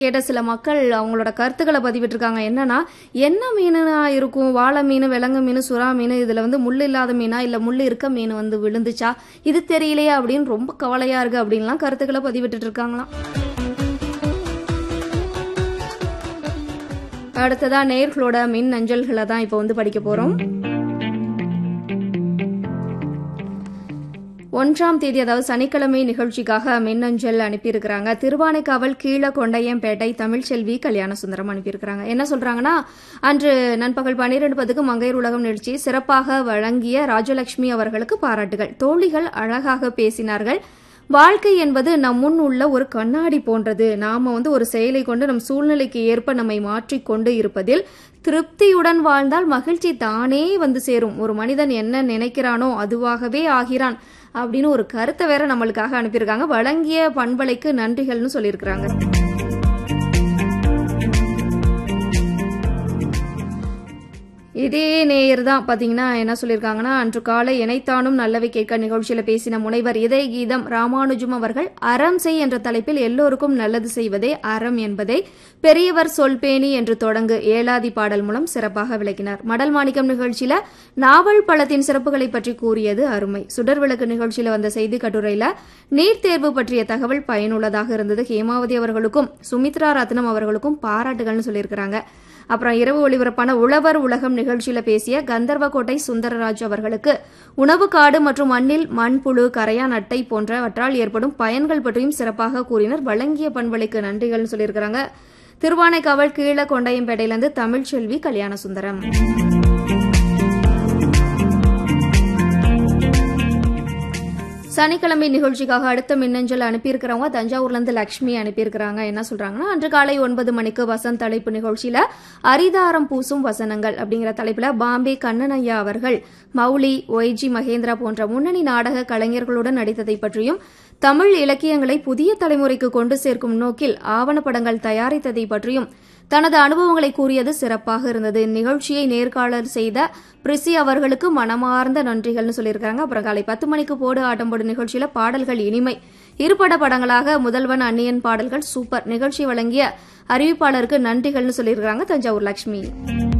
கேட்ட சில மக்கள் அவங்களோட கருத்துக்களை பதிவிட்டிருக்காங்க என்னன்னா என்ன மீனா இருக்கும் வாழை மீன் விலங்கு மீன் சுறா மீன் இதுல வந்து முள் இல்லாத மீனா இல்ல முள் இருக்க மீன் வந்து விழுந்துச்சா இது தெரியலையா அப்படின்னு ரொம்ப கவலையா இருக்கு அப்படின்லாம் கருத்துக்களை பதிவிட்டு இருக்காங்களாம் அடுத்ததா நேர்களோட மின் அஞ்சல்களை தான் இப்போ வந்து படிக்க போறோம் ஒன்றாம் தேதி அதாவது சனிக்கிழமை நிகழ்ச்சிக்காக மின்னஞ்சல் அனுப்பியிருக்கிறாங்க திருவானைக்காவல் கீழ கொண்டையம்பேட்டை தமிழ்ச்செல்வி கல்யாண சுந்தரம் அனுப்பியிருக்கிறாங்க என்ன சொல்றாங்கன்னா அன்று நண்பகல் பன்னிரண்டு பத்துக்கு மங்கையர் உலகம் நிகழ்ச்சி சிறப்பாக வழங்கிய ராஜலட்சுமி அவர்களுக்கு பாராட்டுகள் தோழிகள் அழகாக பேசினார்கள் வாழ்க்கை என்பது நம் முன் உள்ள ஒரு கண்ணாடி போன்றது நாம வந்து ஒரு செயலை கொண்டு நம் சூழ்நிலைக்கு ஏற்ப நம்மை மாற்றிக்கொண்டு இருப்பதில் திருப்தியுடன் வாழ்ந்தால் மகிழ்ச்சி தானே வந்து சேரும் ஒரு மனிதன் என்ன நினைக்கிறானோ அதுவாகவே ஆகிறான் அப்படின்னு ஒரு கருத்தை வேற நம்மளுக்காக அனுப்பியிருக்காங்க வழங்கிய பண்பலைக்கு நன்றிகள்னு சொல்லியிருக்கிறாங்க இதே நேயர் தான் பாத்தீங்கன்னா என்ன சொல்லியிருக்காங்கன்னா அன்று காலை இணைத்தானும் நல்லவை கேட்க நிகழ்ச்சியில பேசின முனைவர் இதய கீதம் ராமானுஜம் அவர்கள் அறம் செய் என்ற தலைப்பில் எல்லோருக்கும் நல்லது செய்வதே அறம் என்பதை பெரியவர் சொல்பேணி என்று தொடங்கு ஏலாதி பாடல் மூலம் சிறப்பாக விளக்கினார் மடல் மாணிக்கம் நிகழ்ச்சியில நாவல் பழத்தின் சிறப்புகளை பற்றி கூறியது அருமை சுடர் விளக்கு நிகழ்ச்சியில வந்த செய்தி கட்டுரையில நீட் தேர்வு பற்றிய தகவல் பயனுள்ளதாக இருந்தது ஹேமாவதி அவர்களுக்கும் சுமித்ரா ரத்னம் அவர்களுக்கும் பாராட்டுகள்னு சொல்லியிருக்கிறாங்க அப்புறம் இரவு ஒளிபரப்பான உழவர் உலகம் நிகழ்ச்சியில பேசிய கந்தர்வக்கோட்டை சுந்தரராஜ் அவர்களுக்கு உணவு காடு மற்றும் மண்ணில் மண்புழு கரையான் அட்டை போன்றவற்றால் ஏற்படும் பயன்கள் பற்றியும் சிறப்பாக கூறினர் வழங்கிய பண்பலைக்கு நன்றிகள்னு சொல்லியிருக்கிறாங்க திருவானைக்காவல் கீழ கொண்டையம்பேட்டையிலிருந்து தமிழ்ச்செல்வி கல்யாண சுந்தரம் சனிக்கிழமை நிகழ்ச்சிக்காக அடுத்த மின்னஞ்சல் அனுப்பியிருக்கிறவங்க தஞ்சாவூர்ல இருந்து லட்சுமி அனுப்பியிருக்கிறாங்க என்ன சொல்றாங்கன்னா அன்று காலை ஒன்பது மணிக்கு வசந்த் தலைப்பு நிகழ்ச்சியில அரிதாரம் பூசும் வசனங்கள் அப்படிங்கிற தலைப்புல பாம்பே கண்ணனையா அவர்கள் மௌலி ஒய்ஜி மகேந்திரா போன்ற முன்னணி நாடக கலைஞர்களுடன் நடித்ததை பற்றியும் தமிழ் இலக்கியங்களை புதிய தலைமுறைக்கு கொண்டு சேர்க்கும் நோக்கில் ஆவணப்படங்கள் தயாரித்ததை பற்றியும் தனது அனுபவங்களை கூறியது சிறப்பாக இருந்தது இந்நிகழ்ச்சியை நேர்காணல் செய்த பிரிசி அவர்களுக்கு மனமார்ந்த நன்றிகள்னு சொல்லியிருக்காங்க அப்புறம் காலை பத்து மணிக்கு போடு ஆட்டம் போடு நிகழ்ச்சியில பாடல்கள் இனிமை இருபட படங்களாக முதல்வன் அந்நியன் பாடல்கள் சூப்பர் நிகழ்ச்சி வழங்கிய அறிவிப்பாளருக்கு நன்றிகள்னு சொல்லியிருக்காங்க தஞ்சாவூர் லட்சுமி